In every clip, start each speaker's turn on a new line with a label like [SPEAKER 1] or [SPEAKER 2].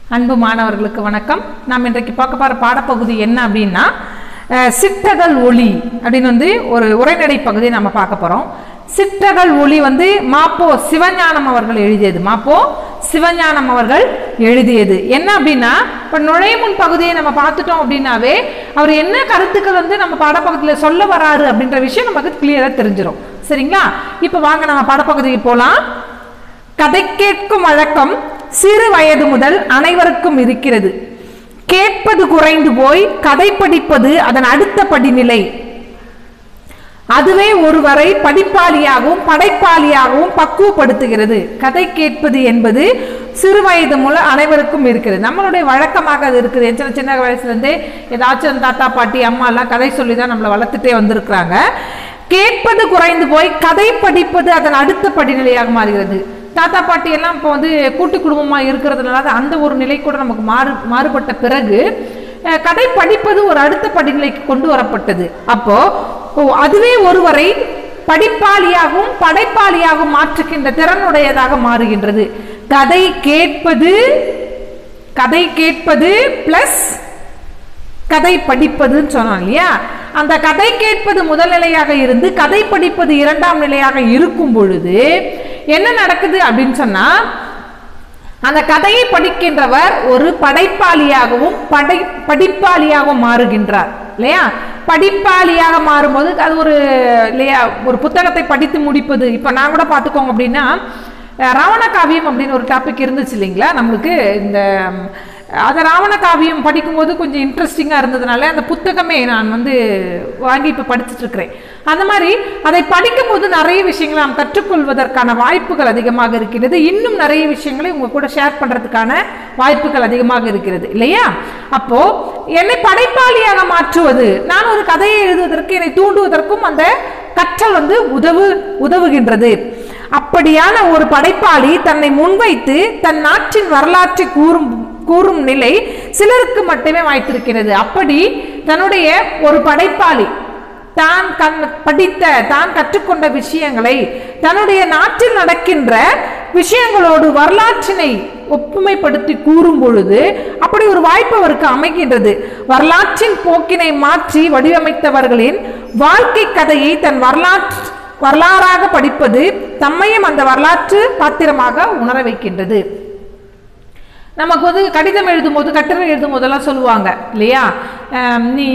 [SPEAKER 1] அன்பு மாணவர்களுக்கு வணக்கம் நாம் இன்றைக்கு பார்க்க போகிற பாடப்பகுதி என்ன அப்படின்னா அஹ், சிற்றகல் ஒளி அப்படின்னு வந்து ஒரு உரைநடை பகுதியை நம்ம பார்க்க போகிறோம் சிற்றகல் ஒளி வந்து மாப்போ சிவஞானம் அவர்கள் எழுதியது மாப்போ சிவஞானம் அவர்கள் எழுதியது என்ன அப்படின்னா இப்போ நுழைமுன் பகுதியை நம்ம பார்த்துட்டோம் அப்படின்னாவே அவர் என்ன கருத்துக்கள் வந்து நம்ம பாடப்பகுதியில் சொல்ல வராரு அப்படின்ற விஷயம் நமக்கு கிளியராக தெரிஞ்சிடும் சரிங்களா இப்போ வாங்க நம்ம பாடப்பகுதிக்கு போகலாம் கதை கேட்கும் வழக்கம் சிறு வயது முதல் அனைவருக்கும் இருக்கிறது கேட்பது குறைந்து போய் கதை படிப்பது அதன் அடுத்த படிநிலை அதுவே ஒருவரை படிப்பாளியாகவும் படைப்பாளியாகவும் பக்குவப்படுத்துகிறது கதை கேட்பது என்பது சிறு வயது முதல் அனைவருக்கும் இருக்கிறது நம்மளுடைய வழக்கமாக அது இருக்குது சின்ன சின்ன வயசுலேருந்தே ஏதாச்சும் தாத்தா பாட்டி அம்மா எல்லாம் கதை சொல்லி தான் நம்மளை வளர்த்துட்டே வந்திருக்கிறாங்க கேட்பது குறைந்து போய் கதை படிப்பது அதன் அடுத்த படிநிலையாக மாறுகிறது தாத்தா பாட்டி எல்லாம் இப்போ வந்து கூட்டு குடும்பமாக இருக்கிறதுனால அது அந்த ஒரு நிலை கூட நமக்கு மாறு மாறுபட்ட பிறகு அஹ், கதை படிப்பது ஒரு அடுத்த படிநிலைக்கு கொண்டு வரப்பட்டது அப்போ ஓ, அதுவே ஒருவரை படிப்பாளியாகவும் படைப்பாளியாகவும் மாற்றுகின்ற திறனுடையதாக மாறுகின்றது கதை கேட்பது கதை கேட்பது பிளஸ் கதை படிப்பதுன்னு சொன்னோம் இல்லையா அந்த கதை கேட்பது முதல் நிலையாக இருந்து கதை படிப்பது இரண்டாம் நிலையாக இருக்கும் பொழுது என்ன நடக்குது அப்படின்னு சொன்னா அந்த கதையை படிக்கின்றவர் ஒரு படைப்பாளியாகவும் படை படிப்பாளியாகவும் மாறுகின்றார் இல்லையா படிப்பாளியாக மாறும்போது அது ஒரு இல்லையா ஒரு புத்தகத்தை படித்து முடிப்பது இப்போ நான் கூட பார்த்துக்கோங்க அப்படின்னா அஹ், ராவண காவியம் அப்படின்னு ஒரு டாபிக் இருந்துச்சு இல்லைங்களா நம்மளுக்கு இந்த ம், அது ராவண காவியம் படிக்கும்போது கொஞ்சம் இன்ட்ரெஸ்டிங்காக இருந்ததுனால அந்த புத்தகமே நான் வந்து வாங்கி இப்போ படிச்சுட்டு இருக்கிறேன் அந்த மாதிரி அதை படிக்கும்போது நிறைய விஷயங்களை நாம் கற்றுக்கொள்வதற்கான வாய்ப்புகள் அதிகமாக இருக்கிறது இன்னும் நிறைய விஷயங்களை உங்க கூட ஷேர் பண்ணுறதுக்கான வாய்ப்புகள் அதிகமாக இருக்கிறது இல்லையா அப்போ என்னை படைப்பாளியாக மாற்றுவது நான் ஒரு கதையை எழுதுவதற்கு என்னை தூண்டுவதற்கும் அந்த கற்றல் வந்து உதவு உதவுகின்றது அப்படியான ஒரு படைப்பாளி தன்னை முன்வைத்து தன் நாட்டின் வரலாற்றை கூறும் கூறும் நிலை சிலருக்கு மட்டுமே வாய்த்திருக்கிறது அப்படி தன்னுடைய ஒரு படைப்பாளி தான் கண் படித்த தான் கற்றுக்கொண்ட விஷயங்களை தன்னுடைய நாட்டில் நடக்கின்ற விஷயங்களோடு வரலாற்றினை ஒப்புமைப்படுத்தி கூறும் பொழுது அப்படி ஒரு வாய்ப்பு அவருக்கு அமைகின்றது வரலாற்றின் போக்கினை மாற்றி வடிவமைத்தவர்களின் வாழ்க்கை கதையை தன் வரலாற்று வரலாறாக படிப்பது தம்மையும் அந்த வரலாற்று பாத்திரமாக உணர வைக்கின்றது நமக்கு வந்து கடிதம் எழுதும் போது கட்டுரை எழுதும் போதெல்லாம் சொல்லுவாங்க இல்லையா அஹ் நீ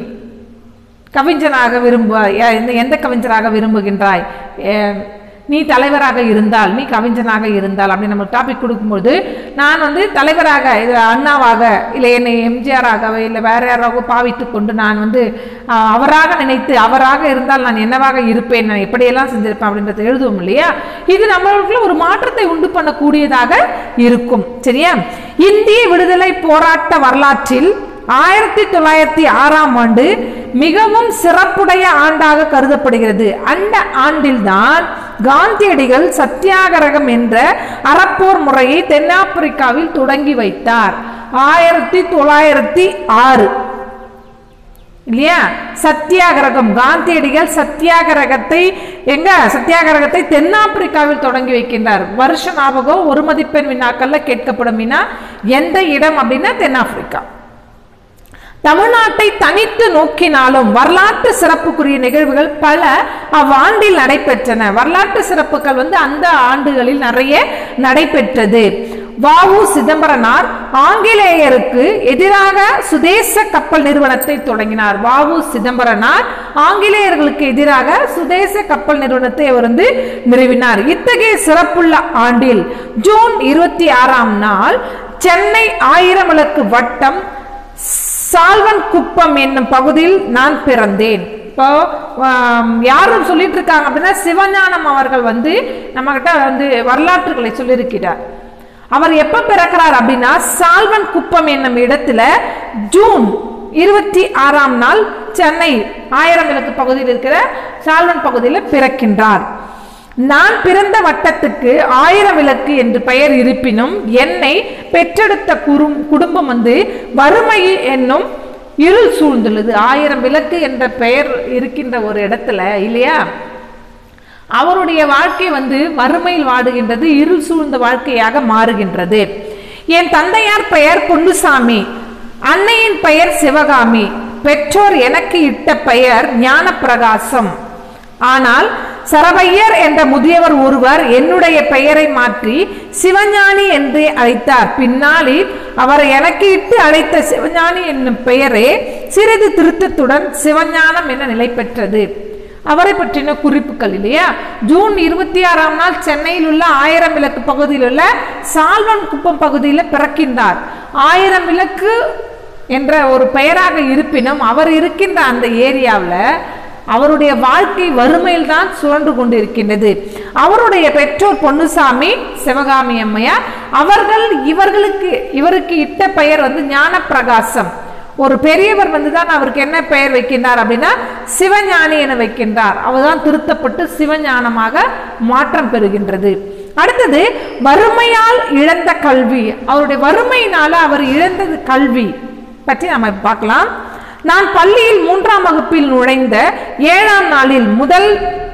[SPEAKER 1] கவிஞனாக விரும்ப எந்த எந்த கவிஞராக விரும்புகின்றாய் அஹ் நீ தலைவராக இருந்தால் நீ கவிஞனாக இருந்தால் அப்படின்னு நம்ம டாபிக் கொடுக்கும்போது நான் வந்து தலைவராக இது அண்ணாவாக இல்லை என்னை எம்ஜிஆராகவோ இல்லை வேற யாராகவோ பாவித்து கொண்டு நான் வந்து அஹ், அவராக நினைத்து அவராக இருந்தால் நான் என்னவாக இருப்பேன் நான் எப்படியெல்லாம் செஞ்சிருப்பேன் அப்படின்றத எழுதுவோம் இல்லையா இது நம்மளுக்குள்ள ஒரு மாற்றத்தை உண்டு பண்ணக்கூடியதாக இருக்கும் சரியா இந்திய விடுதலை போராட்ட வரலாற்றில் ஆயிரத்தி தொள்ளாயிரத்தி ஆறாம் ஆண்டு மிகவும் சிறப்புடைய ஆண்டாக கருதப்படுகிறது அந்த ஆண்டில்தான் காந்தியடிகள் சத்தியாகிரகம் என்ற அறப்போர் முறையை தென்னாப்பிரிக்காவில் தொடங்கி வைத்தார் ஆயிரத்தி தொள்ளாயிரத்தி ஆறு இல்லையா சத்தியாகிரகம் காந்தியடிகள் சத்தியாகிரகத்தை எங்க சத்தியாகிரகத்தை தென்னாப்பிரிக்காவில் தொடங்கி வைக்கின்றார் வருஷ ஞாபகம் ஒரு மதிப்பெண் வினாக்கள்ல கேட்கப்படும் வினா எந்த இடம் அப்படின்னா தென்னாப்பிரிக்கா தமிழ்நாட்டை தனித்து நோக்கினாலும் வரலாற்று சிறப்புக்குரிய நிகழ்வுகள் பல அவ்வாண்டில் நடைபெற்றன வரலாற்று சிறப்புகள் வந்து அந்த ஆண்டுகளில் நிறைய நடைபெற்றது வாவு சிதம்பரனார் ஆங்கிலேயருக்கு எதிராக சுதேச கப்பல் நிறுவனத்தை தொடங்கினார் வாவு சிதம்பரனார் ஆங்கிலேயர்களுக்கு எதிராக சுதேச கப்பல் நிறுவனத்தை அவர் வந்து நிறுவினார் இத்தகைய சிறப்புள்ள ஆண்டில் ஜூன் இருபத்தி ஆறாம் நாள் சென்னை ஆயிரம் விளக்கு வட்டம் சால்வன் குப்பம் என்னும் பகுதியில் நான் பிறந்தேன் இப்போ ஆம், யாரும் சொல்லிட்டு இருக்காங்க அப்படின்னா சிவஞானம் அவர்கள் வந்து நம்ம கிட்ட வந்து வரலாற்றுகளை சொல்லியிருக்கிறார் அவர் எப்ப பிறக்கிறார் அப்படின்னா சால்வன் குப்பம் என்னும் இடத்துல ஜூன் இருபத்தி ஆறாம் நாள் சென்னை ஆயிரம் விளக்கு பகுதியில் இருக்கிற சால்வன் பகுதியில் பிறக்கின்றார் நான் பிறந்த வட்டத்துக்கு ஆயிரம் விளக்கு என்று பெயர் இருப்பினும் என்னை பெற்றெடுத்த குறும் குடும்பம் வந்து வறுமை என்னும் இருள் சூழ்ந்துள்ளது ஆயிரம் விளக்கு என்ற பெயர் இருக்கின்ற ஒரு இடத்துல இல்லையா அவருடைய வாழ்க்கை வந்து வறுமையில் வாடுகின்றது இருள் சூழ்ந்த வாழ்க்கையாக மாறுகின்றது என் தந்தையார் பெயர் பொன்னுசாமி அன்னையின் பெயர் சிவகாமி பெற்றோர் எனக்கு இட்ட பெயர் ஞானப்பிரகாசம் ஆனால் சரபையர் என்ற முதியவர் ஒருவர் என்னுடைய பெயரை மாற்றி சிவஞானி என்று அழைத்தார் பின்னாளில் அவர் எனக்கு இட்டு அழைத்த சிவஞானி என்னும் பெயரே சிறிது திருத்தத்துடன் சிவஞானம் என நிலை பெற்றது அவரை பற்றின குறிப்புகள் இல்லையா ஜூன் இருபத்தி ஆறாம் நாள் சென்னையில் உள்ள ஆயிரம் விளக்கு பகுதியில் உள்ள சால்வன் குப்பம் பகுதியில் பிறக்கின்றார் ஆயிரம் விளக்கு என்ற ஒரு பெயராக இருப்பினும் அவர் இருக்கின்ற அந்த ஏரியாவில் அவருடைய வாழ்க்கை வறுமையில் தான் சுழன்று கொண்டிருக்கின்றது அவருடைய பெற்றோர் பொன்னுசாமி சிவகாமி அம்மையார் அவர்கள் இவர்களுக்கு இவருக்கு இட்ட பெயர் வந்து ஞானப்பிரகாசம் ஒரு பெரியவர் வந்து தான் அவருக்கு என்ன பெயர் வைக்கின்றார் அப்படின்னா சிவஞானி என வைக்கின்றார் அவர்தான் திருத்தப்பட்டு சிவஞானமாக மாற்றம் பெறுகின்றது அடுத்தது வறுமையால் இழந்த கல்வி அவருடைய வறுமையினால அவர் இழந்தது கல்வி பற்றி நம்ம பார்க்கலாம் நான் பள்ளியில் மூன்றாம் வகுப்பில் நுழைந்த ஏழாம் நாளில் முதல்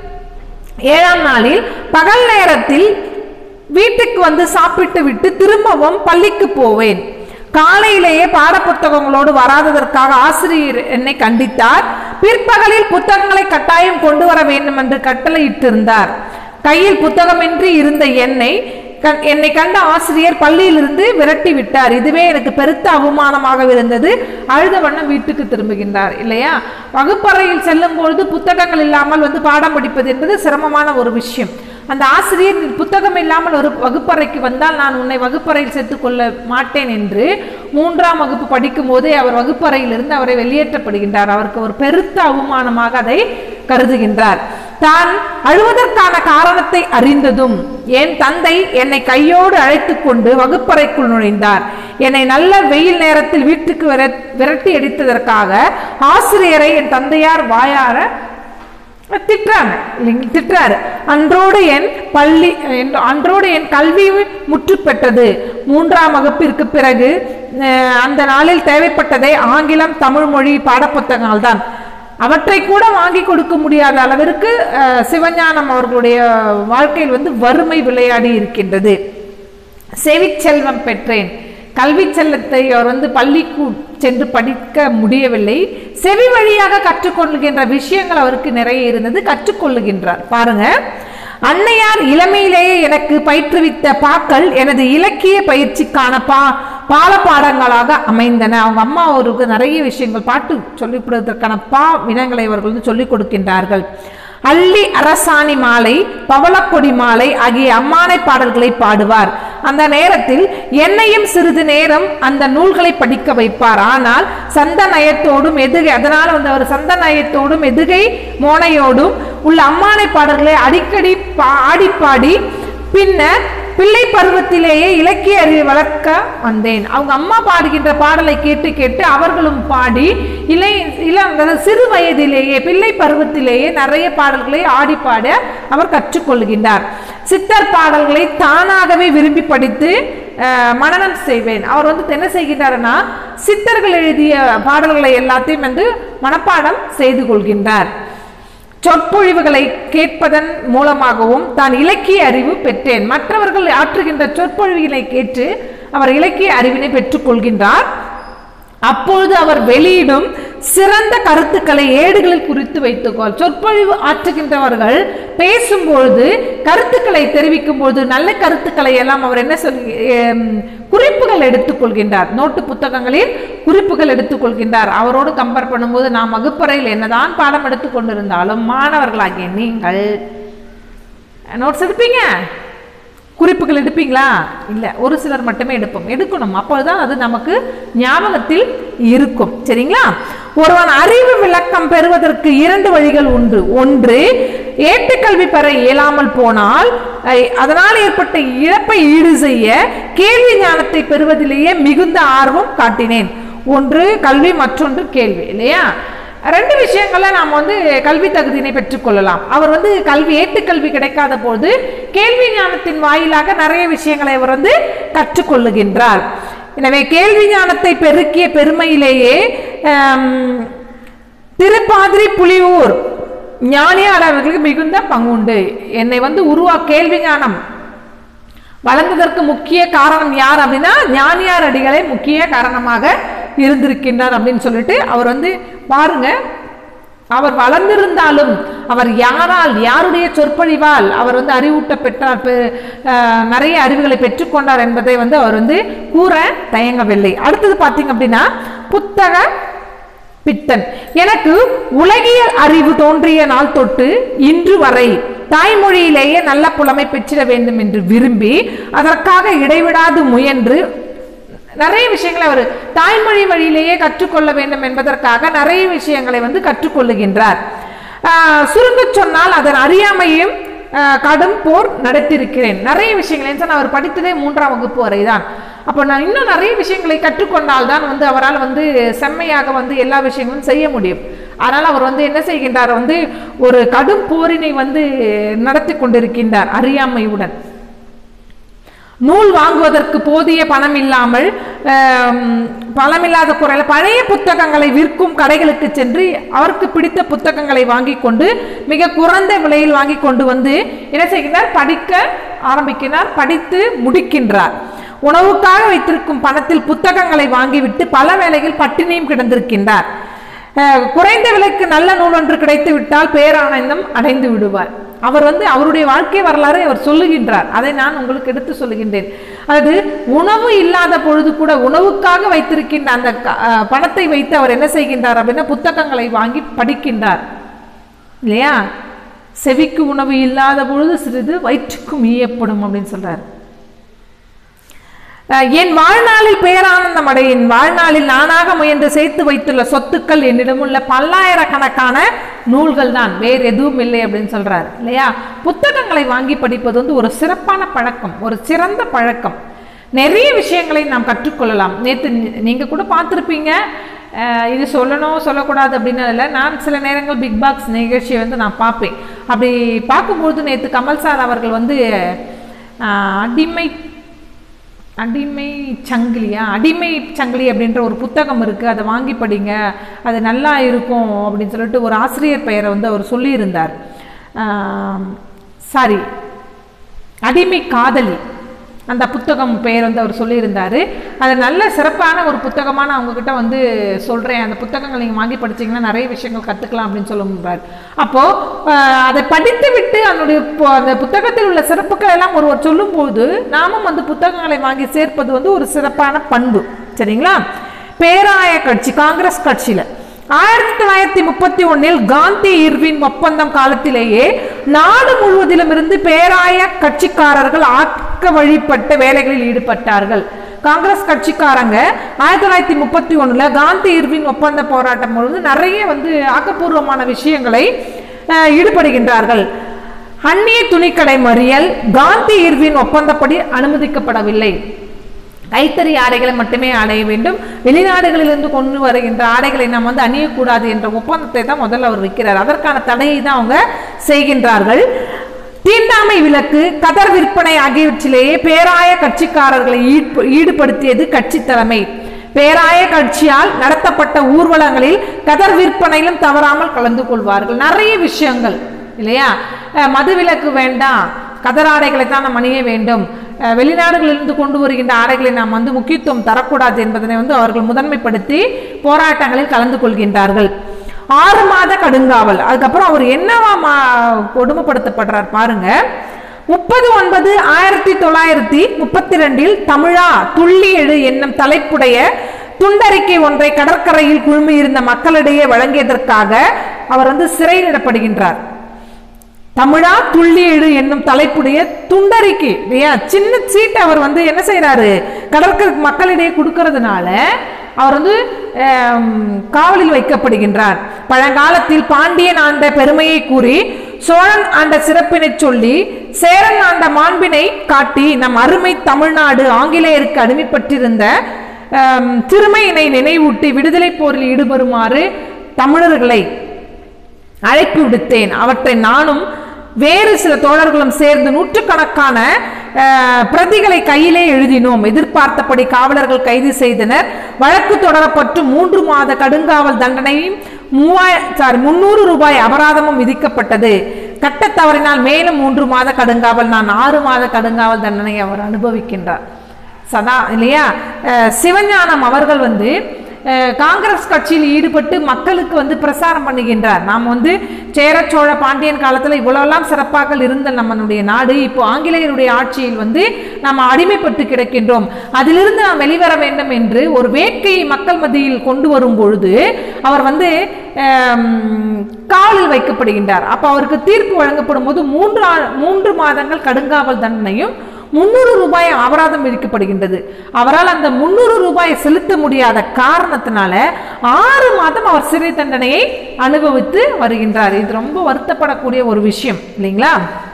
[SPEAKER 1] ஏழாம் நாளில் பகல் நேரத்தில் வீட்டுக்கு வந்து சாப்பிட்டு விட்டு திரும்பவும் பள்ளிக்கு போவேன் காலையிலேயே பாடப்புத்தகங்களோடு வராததற்காக ஆசிரியர் என்னை கண்டித்தார் பிற்பகலில் புத்தகங்களை கட்டாயம் கொண்டு வர வேண்டும் என்று கட்டளையிட்டிருந்தார் கையில் புத்தகமின்றி இருந்த என்னை கண்- என்னை கண்ட ஆசிரியர் பள்ளியிலிருந்து விரட்டி விட்டார் இதுவே எனக்கு பெருத்த அவமானமாக இருந்தது அழுத வண்ணம் வீட்டுக்கு திரும்புகின்றார் இல்லையா வகுப்பறையில் செல்லும் பொழுது புத்தகங்கள் இல்லாமல் வந்து பாடம் படிப்பது என்பது சிரமமான ஒரு விஷயம் அந்த ஆசிரியர் "நீ புத்தகம் இல்லாமல் ஒரு வகுப்பறைக்கு வந்தால் நான் உன்னை வகுப்பறையில் சேர்த்துக் கொள்ள மாட்டேன் என்று மூன்றாம் வகுப்பு படிக்கும் போதே அவர் வகுப்பறையிலிருந்து அவரை வெளியேற்றப்படுகின்றார் அவருக்கு ஒரு பெருத்த அவமானமாக அதை கருதுகின்றார் தான் அழுவதற்கான காரணத்தை அறிந்ததும் என் தந்தை என்னை கையோடு அழைத்துக் கொண்டு வகுப்பறைக்குள் நுழைந்தார் என்னை நல்ல வெயில் நேரத்தில் வீட்டுக்கு விர- விரட்டி அடித்ததற்காக ஆசிரியரை என் தந்தையார் வாயார திட்டுறாங்க இல்லைங்க திட்டுறாரு அன்றோடு என் பள்ளி என்- அன்றோடு என் கல்வி முற்று பெற்றது மூன்றாம் வகுப்பிற்கு பிறகு அஹ், அந்த நாளில் தேவைப்பட்டதை ஆங்கிலம் தமிழ் மொழி பாடப்புத்தகங்கள் தான் அவற்றை கூட வாங்கி கொடுக்க முடியாத அளவிற்கு அஹ், சிவஞானம் அவர்களுடைய வாழ்க்கையில் வந்து வறுமை விளையாடி இருக்கின்றது செவிச்செல்வம் பெற்றேன் கல்வி செல்லத்தை அவர் வந்து பள்ளிக்கு சென்று படிக்க முடியவில்லை செவி வழியாக கற்றுக்கொள்ளுகின்ற விஷயங்கள் அவருக்கு நிறைய இருந்தது கற்றுக்கொள்ளுகின்றார் பாருங்க அன்னையார் இளமையிலேயே எனக்கு பயிற்றுவித்த பாக்கள் எனது இலக்கிய பயிற்சிக்கான பா பால பாடங்களாக அமைந்தன அவங்க அம்மா அவருக்கு நிறைய விஷயங்கள் பாட்டு சொல்லிக் கொடுப்பதற்கான பா வினங்களை அவர்கள் வந்து சொல்லிக் கொடுக்கின்றார்கள் அள்ளி அரசாணி மாலை பவளக்கொடி மாலை ஆகிய அம்மானை பாடல்களை பாடுவார் அந்த நேரத்தில் என்னையும் சிறிது நேரம் அந்த நூல்களை படிக்க வைப்பார் ஆனால் சந்த நயத்தோடும் எதுகை அதனால் வந்து அவர் சந்த நயத்தோடும் எதுகை மோனையோடும் உள்ள அம்மானை பாடல்களை அடிக்கடி பா- ஆடி பாடி பின்னர் பிள்ளை பருவத்திலேயே இலக்கிய அறிவை வளர்க்க வந்தேன் அவங்க அம்மா பாடுகின்ற பாடலை கேட்டு கேட்டு அவர்களும் பாடி இளை இளம் அதாவது சிறு வயதிலேயே பிள்ளை பருவத்திலேயே நிறைய பாடல்களை ஆடி பாட அவர் கற்றுக்கொள்கின்றார் சித்தர் பாடல்களை தானாகவே விரும்பி படித்து அஹ், மனனம் செய்வேன் அவர் வந்து என்ன செய்கின்றாருன்னா சித்தர்கள் எழுதிய பாடல்களை எல்லாத்தையும் வந்து மனப்பாடம் செய்து கொள்கின்றார் சொற்பொழிவுகளை கேட்பதன் மூலமாகவும் தான் இலக்கிய அறிவு பெற்றேன் மற்றவர்கள் ஆற்றுகின்ற சொற்பொழிவுகளை கேட்டு அவர் இலக்கிய அறிவினை பெற்றுக்கொள்கின்றார் அப்பொழுது அவர் வெளியிடும் சிறந்த கருத்துக்களை ஏடுகளில் குறித்து வைத்துக்கொள் சொற்பொழிவு ஆற்றுகின்றவர்கள் பேசும்பொழுது கருத்துக்களை தெரிவிக்கும் பொழுது நல்ல கருத்துக்களை எல்லாம் அவர் என்ன சொல்லி எம், குறிப்புகள் எடுத்துக்கொள்கின்றார் நோட்டு புத்தகங்களில் குறிப்புகள் எடுத்துக்கொள்கின்றார் அவரோடு கம்பேர் பண்ணும்போது நாம் வகுப்பறையில் என்னதான் பாடம் எடுத்துக் கொண்டிருந்தாலும் மாணவர்களாகிய நீங்கள் நோட்ஸ் எடுப்பீங்க குறிப்புகள் எடுப்பீங்களா இல்லை ஒரு சிலர் மட்டுமே எடுப்போம் எடுக்கணும் அப்போதுதான் அது நமக்கு ஞாபகத்தில் இருக்கும் சரிங்களா ஒருவன் அறிவு விளக்கம் பெறுவதற்கு இரண்டு வழிகள் உண்டு ஒன்று ஏட்டுக்கல்வி பெற இயலாமல் போனால் ஐ- அதனால் ஏற்பட்ட இழப்பை ஈடு செய்ய கேள்வி ஞானத்தை பெறுவதிலேயே மிகுந்த ஆர்வம் காட்டினேன் ஒன்று கல்வி மற்றொன்று கேள்வி இல்லையா ரெண்டு விஷயங்கள்ல நாம் வந்து கல்வி தகுதியினை பெற்றுக்கொள்ளலாம் அவர் வந்து கல்வி ஏட்டுக்கல்வி கிடைக்காத போது கேள்வி ஞானத்தின் வாயிலாக நிறைய விஷயங்களை அவர் வந்து கற்றுக்கொள்ளுகின்றார் எனவே கேள்வி ஞானத்தை பெருக்கிய பெருமையிலேயே ஆம், திருப்பாதிரி புலியூர் ஞானியார் அவர்களுக்கு மிகுந்த பங்குண்டு என்னை வந்து உருவா கேள்வி ஞானம் வளர்ந்ததற்கு முக்கிய காரணம் யார் அப்படின்னா ஞானியார் அடிகளே முக்கிய காரணமாக இருந்திருக்கின்றார் அப்படின்னு சொல்லிட்டு அவர் வந்து பாருங்க அவர் வளர்ந்திருந்தாலும் அவர் யாரால் யாருடைய சொற்பொழிவால் அவர் வந்து அறிவூட்ட பெற்றார் பெ- அஹ், நிறைய அறிவுகளை பெற்றுக்கொண்டார் என்பதை வந்து அவர் வந்து கூற தயங்கவில்லை அடுத்தது பார்த்தீங்க அப்படின்னா புத்தக பித்தன் எனக்கு உலகியல் அறிவு தோன்றிய நாள் தொட்டு இன்று வரை தாய்மொழியிலேயே நல்ல புலமை பெற்றிட வேண்டும் என்று விரும்பி அதற்காக இடைவிடாது முயன்று நிறைய விஷயங்களை அவர் தாய்மொழி வழியிலேயே கற்றுக்கொள்ள வேண்டும் என்பதற்காக நிறைய விஷயங்களை வந்து கற்றுக்கொள்ளுகின்றார் ஆஹ் சுருங்கச் சொன்னால் அதன் அறியாமையும் ஆஹ் கடும் போர் நடத்தியிருக்கிறேன் நிறைய விஷயங்கள் ஏன்னு சொன்னா அவர் படித்ததே மூன்றாம் வகுப்பு வரை தான் அப்போ நான் இன்னும் நிறைய விஷயங்களை கற்றுக்கொண்டால் தான் வந்து அவரால் வந்து செம்மையாக வந்து எல்லா விஷயங்களும் செய்ய முடியும் அதனால் அவர் வந்து என்ன செய்கின்றார் வந்து ஒரு கடும் போரினை வந்து நடத்தி கொண்டிருக்கின்றார் அறியாமையுடன் நூல் வாங்குவதற்கு போதிய பணம் இல்லாமல் ஆம், பணம் இல்லாத குறையில் பழைய புத்தகங்களை விற்கும் கடைகளுக்கு சென்று அவருக்கு பிடித்த புத்தகங்களை வாங்கி கொண்டு மிக குறைந்த விலையில் வாங்கி கொண்டு வந்து என்ன செய்கிறார் படிக்க ஆரம்பிக்கிறார் படித்து முடிக்கின்றார் உணவுக்காக வைத்திருக்கும் பணத்தில் புத்தகங்களை வாங்கிவிட்டு பல வேளைகள் பட்டினியும் கிடந்திருக்கின்றார் அஹ், குறைந்த விலைக்கு நல்ல நூல் ஒன்று கிடைத்து விட்டால் பேரானந்தம் அடைந்து விடுவார் அவர் வந்து அவருடைய வாழ்க்கை வரலாறு அவர் சொல்லுகின்றார் அதை நான் உங்களுக்கு எடுத்து சொல்லுகின்றேன் அதாவது உணவு இல்லாத பொழுது கூட உணவுக்காக வைத்திருக்கின்ற அந்த க- அஹ், பணத்தை வைத்து அவர் என்ன செய்கின்றார் அப்படின்னா புத்தகங்களை வாங்கி படிக்கின்றார் இல்லையா செவிக்கு உணவு இல்லாத பொழுது சிறிது வயிற்றுக்கும் ஈயப்படும் அப்படின்னு சொல்றாரு அஹ் என் வாழ்நாளில் பேரானந்தம் அடைய என் வாழ்நாளில் நானாக முயன்று சேர்த்து வைத்துள்ள சொத்துக்கள் என்னிடம் உள்ள பல்லாயிரக்கணக்கான நூல்கள் தான் வேறு எதுவும் இல்லை அப்படின்னு சொல்றாரு இல்லையா புத்தகங்களை வாங்கி படிப்பது வந்து ஒரு சிறப்பான பழக்கம் ஒரு சிறந்த பழக்கம் நிறைய விஷயங்களை நாம் கற்றுக்கொள்ளலாம் நேற்று நீங்க கூட பார்த்துருப்பீங்க அஹ் இது சொல்லணும் சொல்லக்கூடாது அப்படின்னு இல்லை நான் சில நேரங்கள் பிக் பாக்ஸ் நிகழ்ச்சியை வந்து நான் பார்ப்பேன் அப்படி பார்க்கும்போது நேற்று கமல் சார் அவர்கள் வந்து அஹ், அடிமை அடிமை சங்கிலியா அடிமை சங்கிலி அப்படின்ற ஒரு புத்தகம் இருக்குது அதை வாங்கி படிங்க அது நல்லா இருக்கும் அப்படின்னு சொல்லிட்டு ஒரு ஆசிரியர் பெயரை வந்து அவர் சொல்லியிருந்தார் சாரி அடிமை காதலி அந்த புத்தகம் பெயர் வந்து அவர் சொல்லியிருந்தார் அது நல்ல சிறப்பான ஒரு புத்தகமாக நான் உங்ககிட்ட வந்து சொல்கிறேன் அந்த புத்தகங்கள் நீங்கள் வாங்கி படிச்சீங்கன்னா நிறைய விஷயங்கள் கற்றுக்கலாம் அப்படின்னு சொல்லுறார் அப்போது அதை படித்து விட்டு அதனுடைய பு- அந்த புத்தகத்தில் உள்ள சிறப்புகள் எல்லாம் ஒருவர் சொல்லும்போது நாமும் அந்த புத்தகங்களை வாங்கி சேர்ப்பது வந்து ஒரு சிறப்பான பண்பு சரிங்களா பேராய கட்சி காங்கிரஸ் கட்சியில் ஆயிரத்தி தொள்ளாயிரத்தி முப்பத்தி ஒன்னில் காந்தி இர்வின் ஒப்பந்தம் காலத்திலேயே நாடு முழுவதிலும் இருந்து பேராய கட்சிக்காரர்கள் ஆக்க வழிபட்ட வேலைகளில் ஈடுபட்டார்கள் காங்கிரஸ் கட்சிக்காரங்க ஆயிரத்தி தொள்ளாயிரத்தி முப்பத்தி ஒண்ணுல காந்தி இர்வின் ஒப்பந்த போராட்டம் பொழுது நிறைய வந்து ஆக்கப்பூர்வமான விஷயங்களை அஹ், ஈடுபடுகின்றார்கள் அந்நிய துணிக்கடை மறியல் காந்தி இர்வின் ஒப்பந்தப்படி அனுமதிக்கப்படவில்லை கைத்தறி ஆடைகளை மட்டுமே அடைய வேண்டும் வெளிநாடுகளிலிருந்து கொண்டு வருகின்ற ஆடைகளை நாம் வந்து அணியக்கூடாது என்ற ஒப்பந்தத்தை தான் முதல்ல அவர் வைக்கிறார் அதற்கான தடையை தான் அவங்க செய்கின்றார்கள் தீண்டாமை விலக்கு கதர் விற்பனை ஆகியவற்றிலேயே பேராய கட்சிக்காரர்களை ஈடுப- ஈடுபடுத்தியது கட்சி தலைமை பேராய கட்சியால் நடத்தப்பட்ட ஊர்வலங்களில் கதர் விற்பனையிலும் தவறாமல் கலந்து கொள்வார்கள் நிறைய விஷயங்கள் இல்லையா அஹ் மதுவிலக்கு வேண்டாம் கதர் ஆடைகளை தான் நாம் அணிய வேண்டும் அஹ் வெளிநாடுகளிலிருந்து கொண்டு வருகின்ற ஆடைகளை நாம் வந்து முக்கியத்துவம் தரக்கூடாது என்பதனை வந்து அவர்கள் முதன்மைப்படுத்தி போராட்டங்களில் கலந்து கொள்கின்றார்கள் ஆறு மாத கடுங்காவல் அதுக்கப்புறம் அவர் என்னவா மா- கொடுமைப்படுத்தப்படுறார் பாருங்க முப்பது ஒன்பது ஆயிரத்தி தொள்ளாயிரத்தி முப்பத்தி ரெண்டில் தமிழா துள்ளி எழு என்னும் தலைப்புடைய துண்டறிக்கை ஒன்றை கடற்கரையில் குழுமியிருந்த மக்களிடையே வழங்கியதற்காக அவர் வந்து சிறையிடப்படுகின்றார் தமிழா துள்ளி எழு என்னும் தலைப்புடைய துண்டறிக்கை இல்லையா சின்ன சீட்டை அவர் வந்து என்ன செய்றாரு கடற்கரை மக்களிடையே கொடுக்கறதுனால அவர் வந்து ஆம், காவலில் வைக்கப்படுகின்றார் பழங்காலத்தில் பாண்டியன் ஆண்ட பெருமையை கூறி சோழன் ஆண்ட சிறப்பினை சொல்லி சேரன் ஆண்ட மாண்பினை காட்டி நம் அருமை தமிழ்நாடு ஆங்கிலேயருக்கு அடிமைப்பட்டிருந்த ஆம், திருமையினை நினைவூட்டி விடுதலை போரில் ஈடுபடுமாறு தமிழர்களை அழைப்பு விடுத்தேன் அவற்றை நானும் வேறு சில தோழர்களும் சேர்ந்து நூற்றுக்கணக்கான அஹ், பிரதிகளை கையிலே எழுதினோம் எதிர்பார்த்தபடி காவலர்கள் கைது செய்தனர் வழக்கு தொடரப்பட்டு மூன்று மாத கடுங்காவல் தண்டனையும் மூவாய் சாரி முன்னூறு ரூபாய் அபராதமும் விதிக்கப்பட்டது கட்டத் தவறினால் மேலும் மூன்று மாத கடுங்காவல் நான் ஆறு மாத கடுங்காவல் தண்டனை அவர் அனுபவிக்கின்றார் சதா இல்லையா அஹ் சிவஞானம் அவர்கள் வந்து அஹ் காங்கிரஸ் கட்சியில் ஈடுபட்டு மக்களுக்கு வந்து பிரசாரம் பண்ணுகின்றார் நாம் வந்து சேர சோழ பாண்டியன் காலத்தில் இவ்வளவெல்லாம் சிறப்பாக இருந்த நம்மளுடைய நாடு இப்போ ஆங்கிலேயருடைய ஆட்சியில் வந்து நாம் அடிமைப்பட்டு கிடக்கின்றோம் அதிலிருந்து நாம் வெளிவர வேண்டும் என்று ஒரு வேட்கையை மக்கள் மத்தியில் கொண்டு வரும் பொழுது அவர் வந்து ஆம், காவலில் வைக்கப்படுகின்றார் அப்போ அவருக்கு தீர்ப்பு வழங்கப்படும் போது மூன்று ஆ- மூன்று மாதங்கள் கடுங்காவல் தண்டனையும் முந்நூறு ரூபாய் அபராதம் விதிக்கப்படுகின்றது அவரால் அந்த முந்நூறு ரூபாயை செலுத்த முடியாத காரணத்தினால ஆறு மாதம் அவர் சிறை தண்டனையை அனுபவித்து வருகின்றார் இது ரொம்ப வருத்தப்படக்கூடிய ஒரு விஷயம் இல்லைங்களா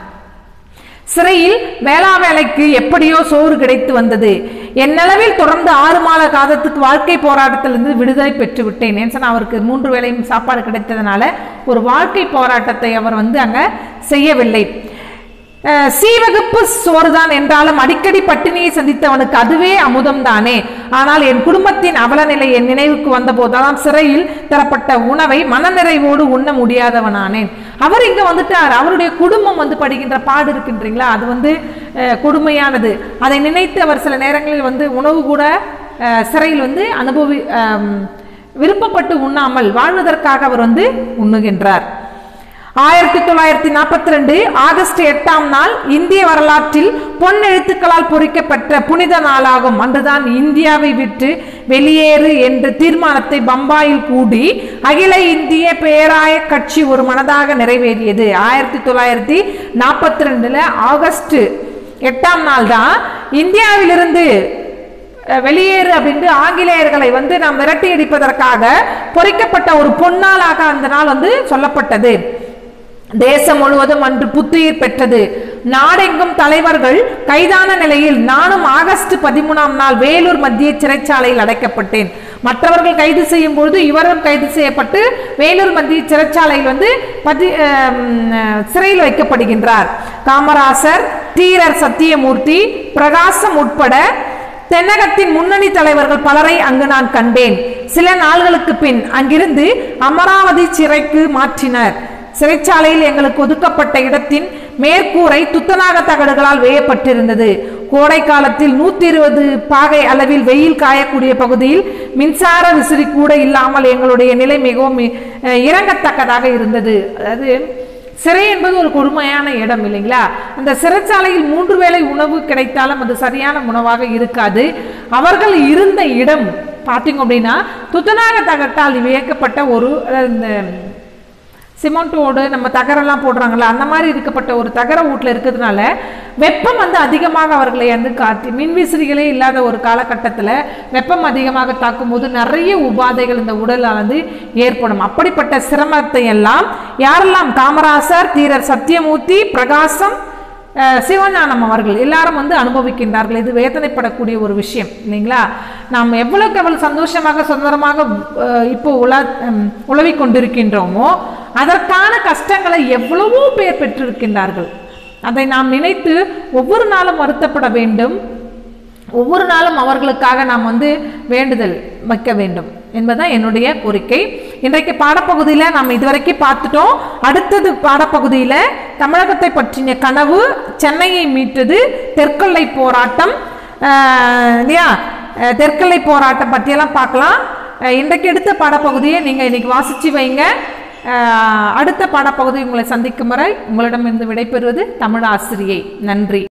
[SPEAKER 1] சிறையில் வேளா வேலைக்கு எப்படியோ சோறு கிடைத்து வந்தது என் நிலவில் தொடர்ந்து ஆறு மாத காலத்துக்கு வாழ்க்கை போராட்டத்திலிருந்து விடுதலை பெற்று விட்டேன் ஏன் சொன்னா அவருக்கு மூன்று வேளையும் சாப்பாடு கிடைத்ததுனால ஒரு வாழ்க்கை போராட்டத்தை அவர் வந்து அங்க செய்யவில்லை அஹ், சீவகுப்பு சோறுதான் என்றாலும் அடிக்கடி பட்டினியை சந்தித்தவனுக்கு அதுவே அமுதம் தானே ஆனால் என் குடும்பத்தின் அவலநிலை என் நினைவுக்கு வந்த போதெல்லாம் சிறையில் தரப்பட்ட உணவை மனநிறைவோடு உண்ண முடியாதவனானேன் அவர் இங்க வந்துட்டார் அவருடைய குடும்பம் வந்து படுகின்ற பாடு இருக்கின்றீங்களா அது வந்து அஹ், கொடுமையானது அதை நினைத்து அவர் சில நேரங்களில் வந்து உணவு கூட அஹ், சிறையில் வந்து அனுபவி அம், விருப்பப்பட்டு உண்ணாமல் வாழ்வதற்காக அவர் வந்து உண்ணுகின்றார் ஆயிரத்தி தொள்ளாயிரத்தி நாற்பத்தி ரெண்டு ஆகஸ்ட் எட்டாம் நாள் இந்திய வரலாற்றில் பொன் எழுத்துக்களால் பொறிக்கப்பட்ட புனித நாளாகும் அன்றுதான் இந்தியாவை விட்டு வெளியேறு என்ற தீர்மானத்தை பம்பாயில் கூடி அகில இந்திய பேராய கட்சி ஒரு மனதாக நிறைவேறியது ஆயிரத்தி தொள்ளாயிரத்தி நாற்பத்தி ரெண்டுல ஆகஸ்ட் எட்டாம் நாள் தான் இந்தியாவிலிருந்து அஹ், வெளியேறு அப்படின்ட்டு ஆங்கிலேயர்களை வந்து நாம் விரட்டி அடிப்பதற்காக பொறிக்கப்பட்ட ஒரு பொன்னாளாக அந்த நாள் வந்து சொல்லப்பட்டது தேசம் முழுவதும் அன்று புத்துயிர் பெற்றது நாடெங்கும் தலைவர்கள் கைதான நிலையில் நானும் ஆகஸ்ட் பதிமூணாம் நாள் வேலூர் மத்திய சிறைச்சாலையில் அடைக்கப்பட்டேன் மற்றவர்கள் கைது செய்யும் பொழுது இவரும் கைது செய்யப்பட்டு வேலூர் மத்திய சிறைச்சாலையில் வந்து பதி அஹ், உம், சிறையில் வைக்கப்படுகின்றார் காமராசர் தீரர் சத்தியமூர்த்தி பிரகாசம் உட்பட தென்னகத்தின் முன்னணி தலைவர்கள் பலரை அங்கு நான் கண்டேன் சில நாள்களுக்கு பின் அங்கிருந்து அமராவதி சிறைக்கு மாற்றினர் சிறைச்சாலையில் எங்களுக்கு ஒதுக்கப்பட்ட இடத்தின் மேற்கூரை துத்தநாக தகடுகளால் வேயப்பட்டிருந்தது கோடை காலத்தில் நூத்தி இருபது பாகை அளவில் வெயில் காயக்கூடிய பகுதியில் மின்சார விசிறி கூட இல்லாமல் எங்களுடைய நிலை மிகவும் அஹ், இறங்கத்தக்கதாக இருந்தது அதாவது சிறை என்பது ஒரு கொடுமையான இடம் இல்லைங்களா அந்த சிறைச்சாலையில் மூன்று வேளை உணவு கிடைத்தாலும் அது சரியான உணவாக இருக்காது அவர்கள் இருந்த இடம் பார்த்தீங்க அப்படின்னா துத்தநாக தகட்டால் வியக்கப்பட்ட ஒரு அஹ், இந்த சிமெண்ட்டோடு நம்ம தகரெல்லாம் போடுறாங்கல்ல அந்த மாதிரி இருக்கப்பட்ட ஒரு தகர வீட்டில் இருக்கிறதுனால வெப்பம் வந்து அதிகமாக அவர்களை வந்து காட்டி மின்விசிறிகளே இல்லாத ஒரு காலகட்டத்தில் வெப்பம் அதிகமாக தாக்கும்போது நிறைய உபாதைகள் இந்த உடலில் வந்து ஏற்படும் அப்படிப்பட்ட சிரமத்தை எல்லாம் யாரெல்லாம் காமராசர் தீரர் சத்தியமூர்த்தி பிரகாசம் அஹ், சிவஞானம் அவர்கள் எல்லாரும் வந்து அனுபவிக்கின்றார்கள் இது வேதனைப்படக்கூடிய ஒரு விஷயம் இல்லைங்களா நாம் எவ்வளவுக்கு எவ்வளவு சந்தோஷமாக சுதந்திரமாக அஹ், இப்போ உல உம், உலவிக் கொண்டிருக்கின்றோமோ அதற்கான கஷ்டங்களை எவ்வளவோ பேர் பெற்றிருக்கின்றார்கள் அதை நாம் நினைத்து ஒவ்வொரு நாளும் வருத்தப்பட வேண்டும் ஒவ்வொரு நாளும் அவர்களுக்காக நாம் வந்து வேண்டுதல் வைக்க வேண்டும் என்பதுதான் என்னுடைய கோரிக்கை இன்றைக்கு பாடப்பகுதியில் நாம் இதுவரைக்கும் பார்த்துட்டோம் அடுத்தது பாடப்பகுதியில் தமிழகத்தை பற்றிய கனவு சென்னையை மீட்டது தெற்கொல்லை போராட்டம் ஆஹ், இல்லையா அஹ், தெற்கொல்லை போராட்டம் பற்றியெல்லாம் பார்க்கலாம் அஹ், இன்றைக்கு எடுத்த பாடப்பகுதியை நீங்கள் இன்னைக்கு வாசிச்சு வைங்க அஹ், அடுத்த பாடப்பகுதி உங்களை சந்திக்கும் வரை உங்களிடமிருந்து விடைபெறுவது தமிழ் ஆசிரியை நன்றி